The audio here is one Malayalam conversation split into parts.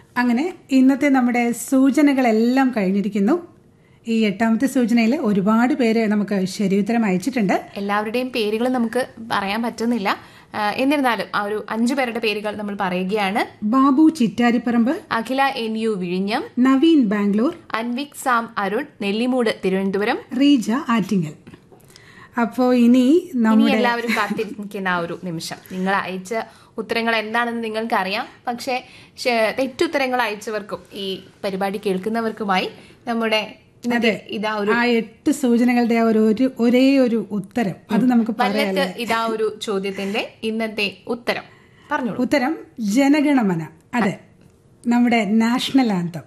അങ്ങനെ ഇന്നത്തെ നമ്മുടെ സൂചനകളെല്ലാം കഴിഞ്ഞിരിക്കുന്നു ഈ എട്ടാമത്തെ സൂചനയിൽ ഒരുപാട് പേര് നമുക്ക് ശരിയുത്തരം അയച്ചിട്ടുണ്ട് എല്ലാവരുടെയും പേരുകൾ നമുക്ക് പറയാൻ പറ്റുന്നില്ല ആ, എന്നിരുന്നാലും ആ ഒരു അഞ്ചു പേരുടെ പേരുകൾ നമ്മൾ പറയുകയാണ് ബാബു ചിറ്റാരിപ്പറമ്പ് അഖില എൻ യു വിഴിഞ്ഞം നവീൻ ബാംഗ്ലൂർ അൻവിക് സാം അരുൺ നെല്ലിമൂട് തിരുവനന്തപുരം റീജ ആറ്റിങ്ങൽ അപ്പോൾ ഇനി ഇനി നമ്മുടെ എല്ലാവരും കാത്തിരിക്കുന്ന ആ ഒരു നിമിഷം നിങ്ങൾ അയച്ച ഉത്തരങ്ങൾ എന്താണെന്ന് നിങ്ങൾക്ക് അറിയാം പക്ഷേ ശ- തെറ്റുത്തരങ്ങൾ അയച്ചവർക്കും ഈ പരിപാടി കേൾക്കുന്നവർക്കുമായി നമ്മുടെ ഇന്നത്തെ ഇതാ ഒരു ആ എട്ട് സൂചനകളുടെ ആ ഒരു ഒരു ഒരേ ഒരു ഉത്തരം അത് നമുക്ക് പറയാം വല്ലത്ത് ഇതാ ഒരു ചോദ്യത്തിന്റെ ഇന്നത്തെ ഉത്തരം പറഞ്ഞോളൂ ഉത്തരം ജനഗണമന അതെ നമ്മുടെ നാഷണൽ ആന്തം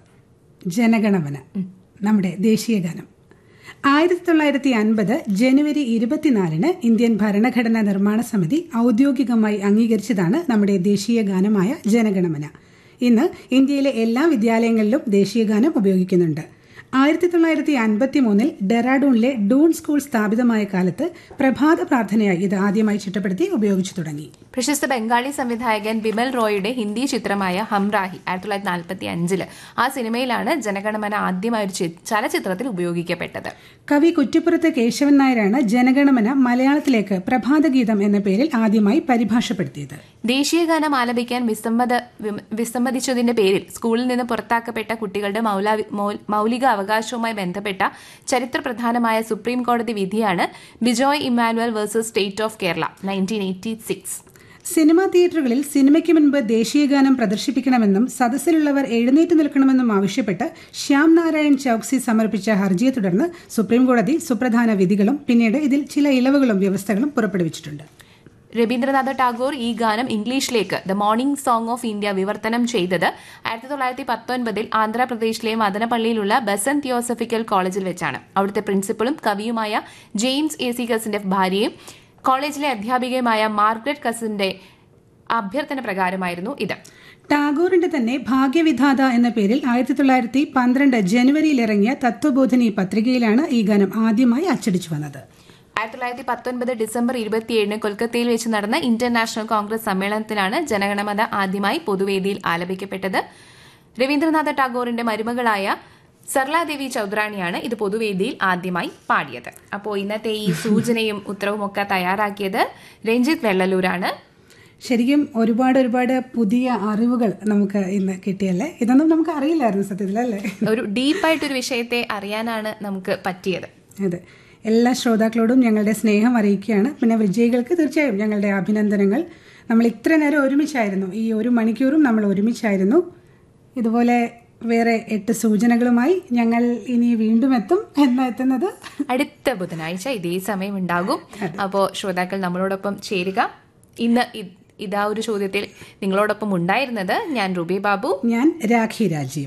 ജനഗണമന നമ്മുടെ ദേശീയ ഗാനം ആയിരത്തി തൊള്ളായിരത്തി അൻപത് ജനുവരി ഇരുപത്തിനാലിന് ഇന്ത്യൻ ഭരണഘടനാ നിർമ്മാണ സമിതി ഔദ്യോഗികമായി അംഗീകരിച്ചതാണ് നമ്മുടെ ദേശീയ ഗാനമായ ജനഗണമന ഇന്ന് ഇന്ത്യയിലെ എല്ലാ വിദ്യാലയങ്ങളിലും ദേശീയ ഗാനം ഉപയോഗിക്കുന്നുണ്ട് ആയിരത്തി തൊള്ളായിരത്തി അൻപത്തി മൂന്നിൽ ഡെറാഡൂണിലെ ഡൂൺ സ്കൂൾ സ്ഥാപിതമായ കാലത്ത് പ്രഭാത പ്രാർത്ഥനയായി ഇത് ആദ്യമായി ചിട്ടപ്പെടുത്തി ഉപയോഗിച്ചു തുടങ്ങി പ്രശസ്ത ബംഗാളി സംവിധായകൻ ബിമൽ റോയുടെ ഹിന്ദി ചിത്രമായ ഹംറാഹി ആയിരത്തി തൊള്ളായിരത്തി നാൽപ്പത്തി അഞ്ചില് ആ സിനിമയിലാണ് ജനഗണമന ആദ്യമായി ഒരു ചി- ചലച്ചിത്രത്തിൽ ഉപയോഗിക്കപ്പെട്ടത് കവി കുറ്റിപ്പുറത്ത് കേശവൻ നായരാണ് ജനഗണമന മലയാളത്തിലേക്ക് പ്രഭാതഗീതം എന്ന പേരിൽ ആദ്യമായി പരിഭാഷപ്പെടുത്തിയത് ദേശീയഗാനം ആലപിക്കാൻ വിസമ്മത വിമ- വിസമ്മതിച്ചതിന്റെ പേരിൽ സ്കൂളിൽ നിന്ന് പുറത്താക്കപ്പെട്ട കുട്ടികളുടെ മൗലാവി- മൗ- മൗലിക അവകാശവുമായി ബന്ധപ്പെട്ട ചരിത്രപ്രധാനമായ സുപ്രീം കോടതി വിധിയാണ് Bijoy Emmanuel versus state of Kerala nineteen eighty six cinema തിയേറ്ററുകളിൽ സിനിമയ്ക്ക് മുൻപ് ദേശീയഗാനം പ്രദർശിപ്പിക്കണമെന്നും സദസ്സിലുള്ളവർ എഴുന്നേറ്റ് നിൽക്കണമെന്നും ആവശ്യപ്പെട്ട് ശ്യാം നാരായൺ ചൌക്സി സമർപ്പിച്ച ഹർജിയെ തുടർന്ന് സുപ്രീംകോടതി സുപ്രധാന വിധികളും പിന്നീട് ഇതിൽ ചില ഇളവുകളും വ്യവസ്ഥകളും പുറപ്പെടുവിച്ചിട്ടുണ്ട് രവീന്ദ്രനാഥ ടാഗോർ ഈ ഗാനം ഇംഗ്ലീഷിലേക്ക് the morning song of India വിവർത്തനം ചെയ്തത് ആയിരത്തി തൊള്ളായിരത്തി പത്തൊൻപതിൽ ആന്ധ്രാപ്രദേശിലെ മദനപ്പള്ളിയിലുള്ള ബസന്ത് തിയോസഫിക്കൽ കോളേജിൽ വെച്ചാണ് അവിടുത്തെ പ്രിൻസിപ്പളും കവിയുമായ ജെയിംസ് എ സി കസിന്റെ ഭാര്യയും കോളേജിലെ അധ്യാപികയുമായ മാർഗ്രറ്റ് കസിന്റെ അഭ്യർത്ഥന പ്രകാരമായിരുന്നു ഇത് ടാഗോറിന്റെ തന്നെ ഭാഗ്യവിധാത എന്ന പേരിൽ ആയിരത്തി തൊള്ളായിരത്തി പന്ത്രണ്ട് ജനുവരിയിൽ ഇറങ്ങിയ തത്വബോധിനി പത്രികയിലാണ് ഈ ഗാനം ആദ്യമായി അച്ചടിച്ചു വന്നത് ആയിരത്തി തൊള്ളായിരത്തി പത്തൊൻപത് ഡിസംബർ ഇരുപത്തിയേഴിന് കൊൽക്കത്തയിൽ വെച്ച് നടന്ന ഇന്റർനാഷണൽ കോൺഗ്രസ് സമ്മേളനത്തിലാണ് ജനഗണമന ആദ്യമായി പൊതുവേദിയിൽ ആലപിക്കപ്പെട്ടത് രവീന്ദ്രനാഥ ടാഗോറിന്റെ മരുമകളായ സർലാദേവി ചൗധരാണിയാണ് ഇത് പൊതുവേദിയിൽ ആദ്യമായി പാടിയത് അപ്പോൾ ഇന്നത്തെ ഈ സൂചനയും ഉത്തരവും ഒക്കെ തയ്യാറാക്കിയത് രഞ്ജിത്ത് വെള്ളലൂരാണ് ശരിക്കും ഒരുപാട് ഒരുപാട് പുതിയ അറിവുകൾ നമുക്ക് ഇന്ന് കിട്ടിയല്ലേ ഇതൊന്നും നമുക്ക് അറിയില്ലായിരുന്നു സത്യത്തിൽ അല്ലേ ഒരു ഡീപ്പായിട്ടൊരു വിഷയത്തെ അറിയാനാണ് നമുക്ക് പറ്റിയത് അതെ എല്ലാ ശ്രോതാക്കളോടും ഞങ്ങളുടെ സ്നേഹം അറിയിക്കുകയാണ് പിന്നെ വിജയികൾക്ക് തീർച്ചയായും ഞങ്ങളുടെ അഭിനന്ദനങ്ങൾ നമ്മൾ ഇത്ര നേരം ഒരുമിച്ചായിരുന്നു ഈ ഒരു മണിക്കൂറും നമ്മൾ ഒരുമിച്ചായിരുന്നു ഇതുപോലെ വേറെ എട്ട് സൂചനകളുമായി ഞങ്ങൾ ഇനി വീണ്ടും എത്തും എന്നാ എത്തുന്നത് അടുത്ത ബുധനാഴ്ച ഇതേ സമയം ഉണ്ടാകും അപ്പോൾ ശ്രോതാക്കൾ നമ്മളോടൊപ്പം ചേരുക ഇന്ന് ഇ- ഇതാ ഒരു ചോദ്യത്തിൽ നിങ്ങളോടൊപ്പം ഉണ്ടായിരുന്നത് ഞാൻ റുബി ബാബു ഞാൻ രാഖി രാജീവ്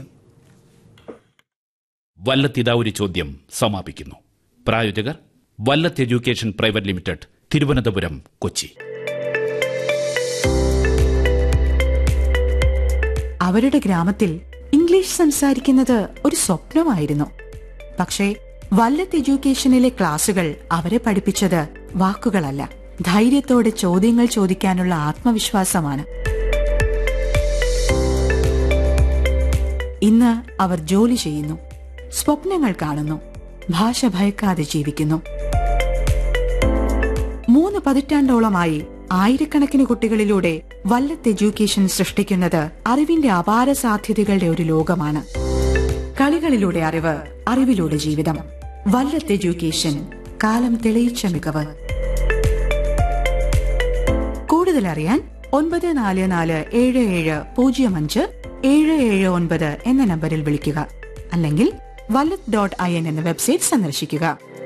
വല്ലത്തിതാ ഒരു ചോദ്യം സമാപിക്കുന്നു പ്രായോജകർ Vallath education private limited Thiruvananthapuram Kochi അവരുടെ ഗ്രാമത്തിൽ ഇംഗ്ലീഷ് സംസാരിക്കുന്നത് ഒരു സ്വപ്നമായിരുന്നു പക്ഷേ വല്ലത്ത് എഡ്യൂക്കേഷനിലെ ക്ലാസുകൾ അവരെ പഠിപ്പിച്ചത് വാക്കുകളല്ല ധൈര്യത്തോടെ ചോദ്യങ്ങൾ ചോദിക്കാനുള്ള ആത്മവിശ്വാസമാണ് ഇന്ന് അവർ ജോലി ചെയ്യുന്നു സ്വപ്നങ്ങൾ കാണുന്നു ഭാഷ ഭയക്കാതെ ജീവിക്കുന്നു മൂന്ന് പതിറ്റാണ്ടോളമായി ആയിരക്കണക്കിന് കുട്ടികളിലൂടെ വല്ലത്ത് എഡ്യൂക്കേഷൻ സൃഷ്ടിക്കുന്നത് അറിവിന്റെ അപാര സാധ്യതകളുടെ ഒരു ലോകമാണ് കളികളിലൂടെ അറിവ് അറിവിലൂടെ ജീവിതം വല്ലത്ത് എഡ്യൂക്കേഷൻ കാലം തെളിയിച്ച മികവ് കൂടുതൽ അറിയാൻ ഒൻപത് നാല് നാല് ഏഴ് ഏഴ് പൂജ്യം അഞ്ച് ഏഴ് ഏഴ് ഒൻപത് എന്ന നമ്പറിൽ വിളിക്കുക അല്ലെങ്കിൽ വല്ലത്ത് ഡോട്ട് ഐ എൻ എന്ന വെബ്സൈറ്റ് സന്ദർശിക്കുക